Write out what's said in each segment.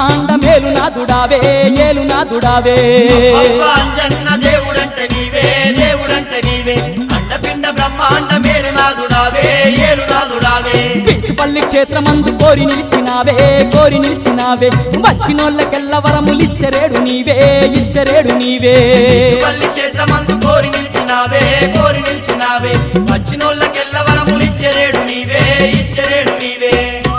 బ్రహ్మాండ మేలునాథుడావే ఏలునాథుడావే అబ్బా అంజన్న దేవుడంటే నీవే దేవుడంటే నీవే అండపిండ బ్రహ్మాండ మేలునాథుడావే ఏలునాథుడావే పిచ్చిపల్లి క్షేత్రమందు కోరి నిలిచినావే కోరి నిలిచినావే వచ్చినోళ్ళకెల్ల వరములిచ్చరేడు నీవే ఇచ్చరేడు నీవే పల్లి క్షేత్రమందు కోరి నిలిచినావే కోరి నిలిచినావే వచ్చినోళ్ళకెల్ల వరములు ఇచ్చరేడు నీవే ఇచ్చరేడు నీవే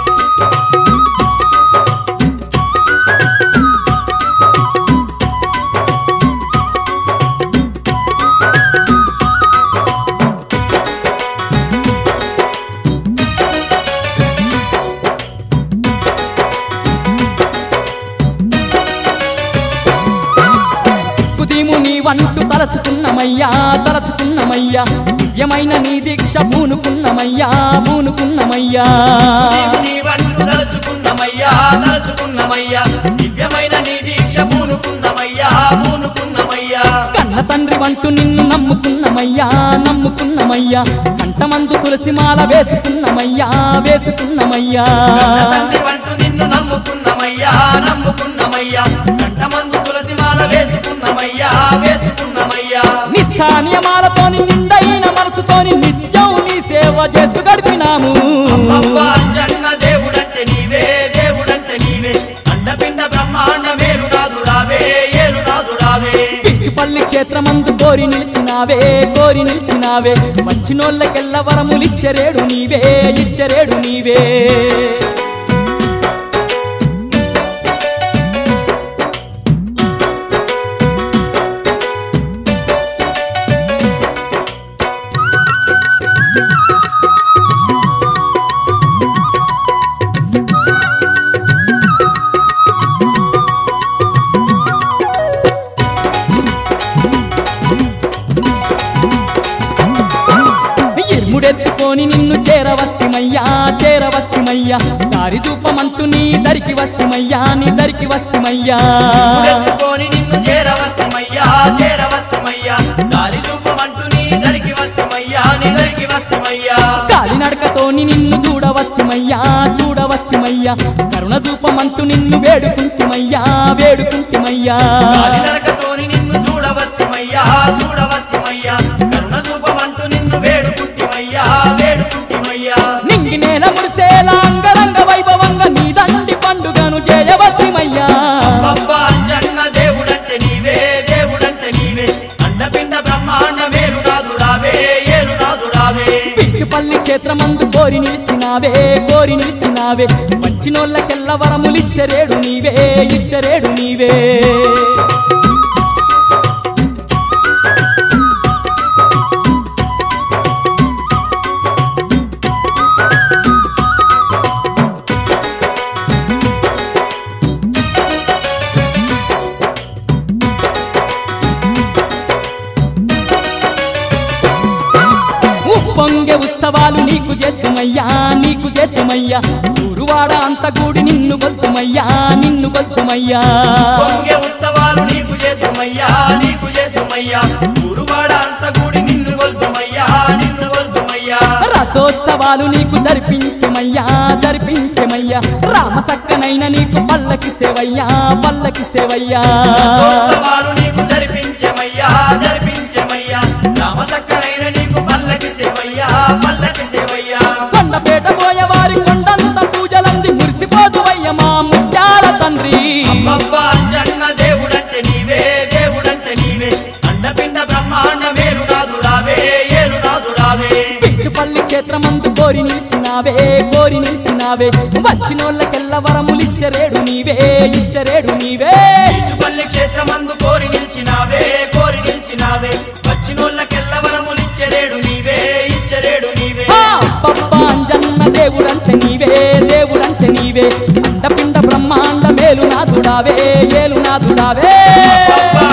కుదీము నీ వంటు తలచుకున్నమయ్యా తలచుకున్నమయ్యా దివ్యమైన నీ దీక్ష పూనుకున్నమయ్యా పూనుకున్నమయ్యా నీవు నీ వంటు తలుచుకున్నమయ్యా తలుచుకున్నమయ్యా దివ్యమైన నీ దీక్ష పూనుకున్నమయ్యా పూనుకున్నమయ్యా కన్న తండ్రి వంటు నిన్ను నమ్ముకున్నమయ్యా నమ్ముకున్నమయ్యా కంటమందు తులసి మాల వేసుకున్నమయ్యా వేసుకున్నమయ్యా కన్న తండ్రి వంటు నిన్ను నమ్ముకున్నమయ్యా నమ్ముకున్నమయ్యా కంటమందు తులసి మాల వేసుకున్నమయ్యా వేసుకున్నమయ్యా నిష్ఠానియమాలతోని నిండైన మనసుతోని నిత్యం నీ సేవ చేస్తూ గడిపినాము అబ్బా అంజన్న దేవుడంటే నీవే దేవుడంటే నీవే అండపిండ బ్రహ్మాండ మేలునాథుడావే ఏలునాథుడావే పిచ్చిపల్లి క్షేత్రమందు కోరి నిలిచినావే కోరి నిలిచినావే వచ్చినోళ్ళకెల్ల వరములిచ్చరేడు నీవే ఇచ్చరేడు నీవే ఇర్ముడెత్తుకొని నిన్ను చేరవస్తిమయ్యా చేరవస్తిమయ్యా దారి చూపమంటూ నీ దరికి వస్తిమయ్యా నీ దరికి వస్తిమయ్యా ఎత్తుకొని నిన్ను చేరవస్తమయ్యా చేరవస్తమయ్యా దారి చూపమంటూ నీ దరికి వస్తమయ్యా నీ దరికి వస్తమయ్యా కాలినడకతోని నిన్ను చూడవస్తిమయ్యా చూడవస్తిమయ్యా కరుణ చూపమంటూ నిన్ను వేడుకుంటిమయ్యా వేడుకుంటిమయ్యా నరకతోని నిన్ను చూడవస్తమయ్యా చూడవస్తమయ్యా కరుణ చూపమంటూ నిన్ను వేడుకుంటిమయ్యా వేడుకుంటిమయ్యా నింగి నేల మురిసేలా అంగరంగ వైభవంగా నీ దండి పండుగను చేయవస్తిమయ్యా అబ్బా అంజన్న దేవుడంటే నీవే దేవుడంటే నీవే అండపిండ బ్రహ్మాండ మేలునాథుడావే ఏలునాథుడావే పిచ్చిపల్లి క్షేత్రమందు కోరి నిలిచినావే కోరి నిలిచినావే వచ్చినోళ్ళకెల్ల వరములిచ్చరేడు నీవే ఇచ్చరేడు నీవే ఉప్పొంగె ఉత్సవాలు నీకు చేద్దుమయ్యా నీకు చేద్దుమయ్యా ఊరువాడ అంత కూడి నిన్ను గొద్దుమయ్యా నిన్ను గొద్దుమయ్యా పొంగే ఉత్సవాలు నీకు చేద్దుమయ్యా నీకు చేద్దుమయ్యా ఊరువాడ అంత కూడి నిన్ను కొల్దుమయ్యా నిన్ను కొల్దుమయ్యా రథోత్సవాలు నీకు జరిపించమయ్యా జరిపించమయ్యా రామ సక్కనైన నీకు పల్లకి సేవయ్యా పల్లకి సేవయ్యా ఉత్సవాలు నీకు జరిపించమయ్యా జరిపించమయ్యా రామసక్కరైన నీకు పల్లకి సేవయ్యా పల్లకి సేవయ్యా కొండపేట పోయేవారి కొండంత పూజలంది మురిసిపోదువయ్య మా ముత్యాల తండ్రి అబ్బా అంజన్న దేవుడంటే నీవే దేవుడంటే నీవే అండపిండ బ్రహ్మాండ మేలునాథుడావే ఏలునాథుడావే పిచ్చుపల్లి క్షేత్రమందు కోరి నిలిచినావే కోరి నిలిచినావే వచ్చినోళ్ళకెల్ల వరములిచ్చరేడు నీవే ఇచ్చరేడు నీవే పల్లి క్షేత్రమందు కోరి నిలిచినావే కోరి నిలిచినావే వచ్చినోళ్ళకెల్ల వరములిచ్చరేడు నీవే ఇచ్చరేడు నీవే ఆ, అబ్బబ్బా అంజన్న దేవుడంటే నీవే దేవుడంటే నీవే అండపిండ బ్రహ్మాండ మేలునాథుడావే ఏలునాథుడావే అబ్బా